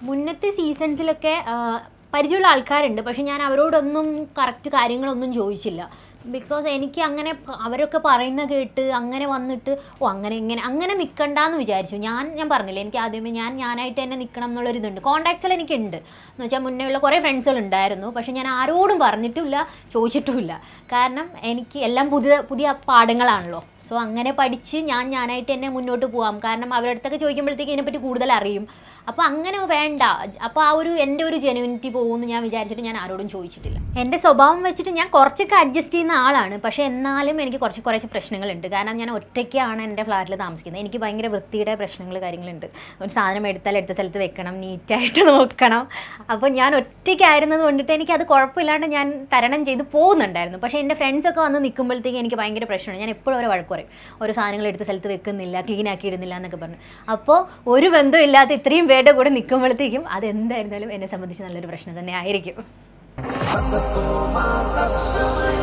മുന്നത്തെ സീസൺസിലൊക്കെ ആ, പരിചയമുള്ള ആൾക്കാരുണ്ട് പക്ഷെ ഞാൻ അവരോടൊന്നും കറക്റ്റ് കാര്യങ്ങളൊന്നും ചോദിച്ചില്ല ബിക്കോസ് എനിക്ക് അങ്ങനെ പ- അവരൊക്കെ പറയുന്ന കേട്ട് അങ്ങനെ വന്നിട്ട് ഓ അങ്ങനെ ഇങ്ങനെ അങ്ങനെ നിൽക്കണ്ടെന്ന് വിചാരിച്ചു ഞാൻ ഞാൻ പറഞ്ഞില്ലേ എനിക്ക് ആദ്യമേ ഞാൻ ഞാനായിട്ട് തന്നെ നിൽക്കണം എന്നുള്ളൊരിതുണ്ട് കോൺടാക്ട്സിൽ എനിക്കുണ്ട് എന്ന് വെച്ചാൽ മുന്നേ ഉള്ള കുറേ ഫ്രണ്ട്സുകൾ ഉണ്ടായിരുന്നു പക്ഷെ ഞാൻ ആരോടും പറഞ്ഞിട്ടുമില്ല ചോദിച്ചിട്ടുമില്ല കാരണം എനിക്ക് എല്ലാം പുതിയ പുതിയ പാഠങ്ങളാണല്ലോ സോ അങ്ങനെ പഠിച്ച് ഞാൻ ഞാനായിട്ട് തന്നെ മുന്നോട്ട് പോവാം കാരണം അവരുടെ അടുത്തൊക്കെ ചോദിക്കുമ്പോഴത്തേക്ക് ഇതിനെപ്പറ്റി കൂടുതൽ അറിയും അപ്പോൾ അങ്ങനെ വേണ്ട അപ്പോൾ ആ ഒരു എൻ്റെ ഒരു ജെനുവിനിറ്റി പോകുമെന്ന് ഞാൻ വിചാരിച്ചിട്ട് ഞാൻ ആരോടും ചോദിച്ചിട്ടില്ല എൻ്റെ സ്വഭാവം വെച്ചിട്ട് ഞാൻ കുറച്ചൊക്കെ അഡ്ജസ്റ്റ് ചെയ്യുന്ന ആളാണ് പക്ഷേ എന്നാലും എനിക്ക് കുറച്ച് കുറച്ച് പ്രശ്നങ്ങളുണ്ട് കാരണം ഞാൻ ഒറ്റയ്ക്കാണ് എൻ്റെ ഫ്ലാറ്റിൽ താമസിക്കുന്നത് എനിക്ക് ഭയങ്കര വൃത്തിയുടെ പ്രശ്നങ്ങൾ കാര്യങ്ങളുണ്ട് ഒരു സാധനം എടുത്താൽ എടുത്ത സ്ഥലത്ത് വെക്കണം നീറ്റായിട്ട് നോക്കണം അപ്പോൾ ഞാൻ ഒറ്റയ്ക്കായിരുന്നത് കൊണ്ടിട്ട് എനിക്കത് കുഴപ്പമില്ലാണ്ട് ഞാൻ തരണം ചെയ്ത് പോകുന്നുണ്ടായിരുന്നു പക്ഷേ എൻ്റെ ഫ്രണ്ട്സൊക്കെ വന്ന് നിൽക്കുമ്പോഴത്തേക്ക് എനിക്ക് ഭയങ്കര പ്രശ്നമാണ് ഞാൻ എപ്പോഴും ഓരോ വഴക്ക് പറയും ഓരോ സാധനങ്ങൾ എടുത്ത സ്ഥലത്ത് വെക്കുന്നില്ല ക്ലീൻ ആക്കി ഇടുന്നില്ല എന്നൊക്കെ പറഞ്ഞു അപ്പോൾ ഒരു ബന്ധമില്ലാത്ത ഇത്രയും പേരുടെ കൂടെ നിൽക്കുമ്പോഴത്തേക്കും അതെന്തായിരുന്നാലും എന്നെ സംബന്ധിച്ച് നല്ലൊരു പ്രശ്നം തന്നെ ആയിരിക്കും സത്വമാ സത്വമയ